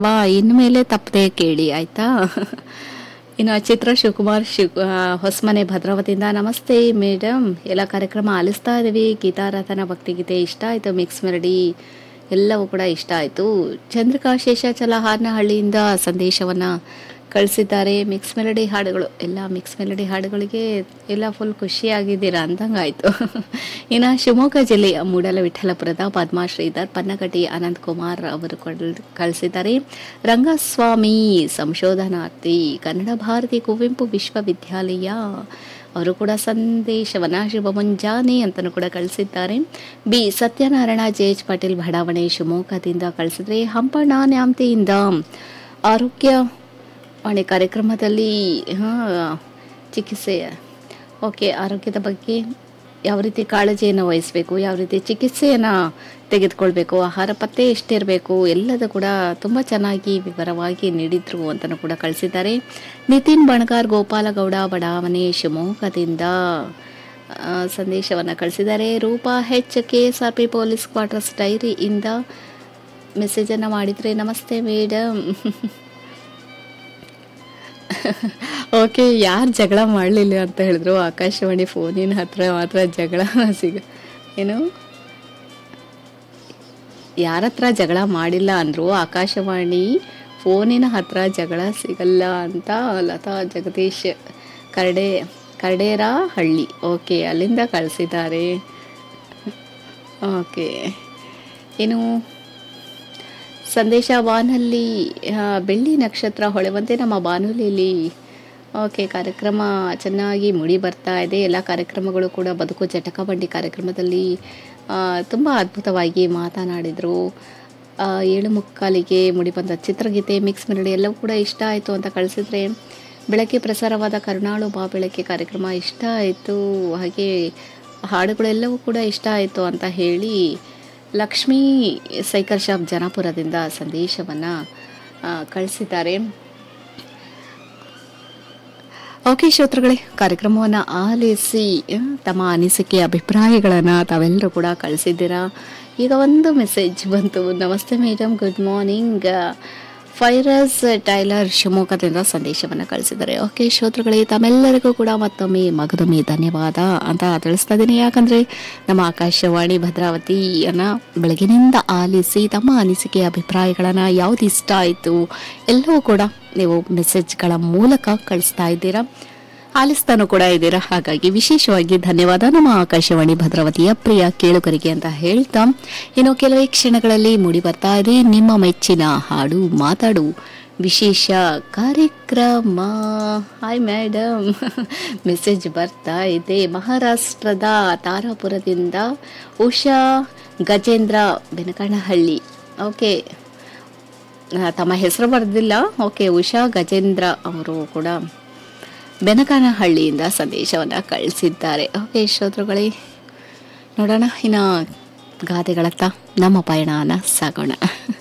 ವಾ ಇನ್ಮೇಲೆ ತಪ್ಪದೆ ಕೇಳಿ ಆಯ್ತಾ ಇನ್ನು ಚಿತ್ರ ಶಿವಕುಮಾರ್ ಶಿವ್ ಆ, ಹೊಸಮನೆ ಭದ್ರಾವತಿಯಿಂದ ನಮಸ್ತೆ ಮೇಡಮ್ ಎಲ್ಲ ಕಾರ್ಯಕ್ರಮ ಆಲಿಸ್ತಾ ಇದ್ದೀವಿ ಗೀತಾರಾಧನ ಭಕ್ತಿಗೀತೆ ಇಷ್ಟ ಆಯಿತು ಮಿಕ್ಸ್ ಮೆರಡಿ ಎಲ್ಲವೂ ಕೂಡ ಇಷ್ಟ ಆಯಿತು ಚಂದ್ರಿಕಾ ಶೇಷಾಚಲ ಹಾರನಹಳ್ಳಿಯಿಂದ ಸಂದೇಶವನ್ನು ಕಳಿಸಿದ್ದಾರೆ ಮಿಕ್ಸ್ ಮೆಲಡಿ ಹಾಡುಗಳು ಎಲ್ಲ ಮಿಕ್ಸ್ ಮೆಲಡಿ ಹಾಡುಗಳಿಗೆ ಎಲ್ಲ ಫುಲ್ ಖುಷಿಯಾಗಿದ್ದೀರಾ ಅಂದಂಗಾಯ್ತು ಇನ್ನು ಶಿವಮೊಗ್ಗ ಜಿಲ್ಲೆಯ ಮೂಡಲವಿಠಲಪುರದ ಪದ್ಮಾ ಶ್ರೀಧರ್ ಪನ್ನಗಟಿ ಅನಂತ್ ಕುಮಾರ್ ಅವರು ಕೊಡ್- ಕಳಿಸಿದ್ದಾರೆ ರಂಗಸ್ವಾಮಿ ಸಂಶೋಧನಾರ್ಥಿ ಕನ್ನಡ ಭಾರತಿ ಕುವೆಂಪು ವಿಶ್ವವಿದ್ಯಾಲಯ ಅವರು ಕೂಡ ಸಂದೇಶವನ್ನ ಶುಭ ಮುಂಜಾನೆ ಅಂತಲೂ ಕೂಡ ಕಳಿಸಿದ್ದಾರೆ B Satyanarayana J H Patil ಬಡಾವಣೆ ಶಿವಮೊಗ್ಗದಿಂದ ಕಳಿಸಿದ್ರೆ ಹಂಪಣ್ಣ ನ್ಯಾಮತಿಯಿಂದ ಆರೋಗ್ಯ ವಾಣಿ ಕಾರ್ಯಕ್ರಮದಲ್ಲಿ ಹಾ, ಚಿಕಿತ್ಸೆ ಓಕೆ ಆರೋಗ್ಯದ ಬಗ್ಗೆ ಯಾವ ರೀತಿ ಕಾಳಜಿಯನ್ನು ವಹಿಸಬೇಕು ಯಾವ ರೀತಿ ಚಿಕಿತ್ಸೆಯನ್ನು ತೆಗೆದುಕೊಳ್ಬೇಕು ಆಹಾರ ಪತ್ತೆ ಎಷ್ಟಿರಬೇಕು ಎಲ್ಲದೂ ಕೂಡ ತುಂಬ ಚೆನ್ನಾಗಿ ವಿವರವಾಗಿ ನೀಡಿದ್ರು ಅಂತಲೂ ಕೂಡ ಕಳಿಸಿದ್ದಾರೆ ನಿತಿನ್ ಬಣಗಾರ್ ಗೋಪಾಲಗೌಡ ಬಡಾವಣೆ ಶಿವಮೊಗ್ಗದಿಂದ ಸಂದೇಶವನ್ನು ಕಳಿಸಿದ್ದಾರೆ Roopa H K S R P police quarters ಡೈರಿಯಿಂದ ಮೆಸೇಜನ್ನು ಮಾಡಿದರೆ ನಮಸ್ತೆ ಮೇಡಮ್ ಓಕೆ ಯಾರು ಜಗಳ ಮಾಡಲಿಲ್ಲ ಅಂತ ಹೇಳಿದ್ರು ಆಕಾಶವಾಣಿ ಫೋನಿನ ಹತ್ರ ಮಾತ್ರ ಜಗಳ ಸಿಗ ಏನು ಯಾರ ಹತ್ರ ಜಗಳ ಮಾಡಿಲ್ಲ ಅಂದ್ರು ಆಕಾಶವಾಣಿ ಫೋನಿನ ಹತ್ರ ಜಗಳ ಸಿಗಲ್ಲ ಅಂತ ಲತಾ ಜಗದೀಶ್ ಕರಡೆ ಕರಡೇರ ಹಳ್ಳಿ ಓಕೆ ಅಲ್ಲಿಂದ ಕಳಿಸಿದ್ದಾರೆ ಓಕೆ ಇನ್ನು ಸಂದೇಶ ಬಾನಲ್ಲಿ ಆ, ಬೆಳ್ಳಿ ನಕ್ಷತ್ರ ಹೊಳೆವಂತೆ ನಮ್ಮ ಬಾನುಲಿಯಲ್ಲಿ ಓಕೆ ಕಾರ್ಯಕ್ರಮ ಚೆನ್ನಾಗಿ ಮುಡಿ ಬರ್ತಾ ಇದೆ ಎಲ್ಲ ಕಾರ್ಯಕ್ರಮಗಳು ಕೂಡ ಬದುಕು ಜಟಕ ಬಂಡಿ ಕಾರ್ಯಕ್ರಮದಲ್ಲಿ ತುಂಬ ಅದ್ಭುತವಾಗಿ ಮಾತನಾಡಿದರು ಆ, ಏಳು ಮುಕ್ಕಾಲಿಗೆ ಮುಡಿಬಂದ ಚಿತ್ರಗೀತೆ ಮಿಕ್ಸ್ ಮೆಲಡಿ ಎಲ್ಲವೂ ಕೂಡ ಇಷ್ಟ ಆಯಿತು ಅಂತ ಕಳಿಸಿದ್ರೆ ಬೆಳಗ್ಗೆ ಪ್ರಸಾರವಾದ ಕರುಣಾಳು ಬಾ ಬೆಳಗ್ಗೆ ಕಾರ್ಯಕ್ರಮ ಇಷ್ಟ ಆಯಿತು ಹಾಗೆ ಹಾಡುಗಳೆಲ್ಲವೂ ಕೂಡ ಇಷ್ಟ ಆಯಿತು ಅಂತ ಹೇಳಿ ಲಕ್ಷ್ಮೀ ಸೈಕಲ್ ಶಾಪ್ ಜನಾಪುರದಿಂದ ಸಂದೇಶವನ್ನು ಕಳಿಸಿದ್ದಾರೆ ಓಕೆ ಶ್ರೋತೃಗಳೇ ಕಾರ್ಯಕ್ರಮವನ್ನು ಆಲಿಸಿ ಆ, ತಮ್ಮ ಅನಿಸಿಕೆ ಅಭಿಪ್ರಾಯಗಳನ್ನು ತಾವೆಲ್ಲರೂ ಕೂಡ ಕಳಿಸಿದ್ದೀರಾ ಈಗ ಒಂದು ಮೆಸೇಜ್ ಬಂತು ನಮಸ್ತೆ madam good morning Firoz tailor ಶಿವಮೊಗ್ಗದಿಂದ ಸಂದೇಶವನ್ನು ಕಳಿಸಿದ್ದಾರೆ ಓಕೆ ಶ್ರೋತೃಗಳೇ ತಮ್ಮೆಲ್ಲರಿಗೂ ಕೂಡ ಮತ್ತೊಮ್ಮೆ ಮಗದೊಮ್ಮೆ ಧನ್ಯವಾದ ಅಂತ ತಿಳಿಸ್ತಾ ಇದ್ದೀನಿ ಯಾಕಂದರೆ ನಮ್ಮ ಆಕಾಶವಾಣಿ ಭದ್ರಾವತಿಯನ್ನು ಬೆಳಗಿನಿಂದ ಆಲಿಸಿ ತಮ್ಮ ಅನಿಸಿಕೆ ಅಭಿಪ್ರಾಯಗಳನ್ನು ಯಾವ್ದು ಇಷ್ಟ ಆಯಿತು ಎಲ್ಲವೂ ಕೂಡ ನೀವು ಮೆಸೇಜ್ಗಳ ಮೂಲಕ ಕಳಿಸ್ತಾ ಇದ್ದೀರಾ ಆಲಿಸ್ತಾನೂ ಕೂಡ ಇದ್ದೀರಾ ಹಾಗಾಗಿ ವಿಶೇಷವಾಗಿ ಧನ್ಯವಾದ ನಮ್ಮ ಆಕಾಶವಾಣಿ ಭದ್ರಾವತಿಯ ಪ್ರಿಯ ಕೇಳುಗರಿಗೆ ಅಂತ ಹೇಳ್ತಾ ಇನ್ನು ಕೆಲವೇ ಕ್ಷಣಗಳಲ್ಲಿ ಮೂಡಿ ಬರ್ತಾ ಇದೆ ನಿಮ್ಮ ಮೆಚ್ಚಿನ ಹಾಡು ಮಾತಾಡು ವಿಶೇಷ ಕಾರ್ಯಕ್ರಮ ಹಾಯ್ ಮೇಡಮ್ ಮೆಸೇಜ್ ಬರ್ತಾ ಇದೆ ಮಹಾರಾಷ್ಟ್ರದ ತಾರಾಪುರದಿಂದ ಉಷಾ ಗಜೇಂದ್ರ ಬೆನಕನಹಳ್ಳಿ ಓಕೆ ಆ, ತಮ್ಮ ಹೆಸರು ಬರೆದಿಲ್ಲ ಓಕೆ ಉಷಾ ಗಜೇಂದ್ರ ಅವರು ಕೂಡ ಬೆನಕನಹಳ್ಳಿಯಿಂದ ಸಂದೇಶವನ್ನು ಕಳಿಸಿದ್ದಾರೆ ಓಕೆ ಶ್ರೋತೃಗಳೇ ನೋಡೋಣ ಇನ್ನು ಗಾದೆಗಳತ್ತ ನಮ್ಮ ಪಯಣನ ಸಾಗೋಣ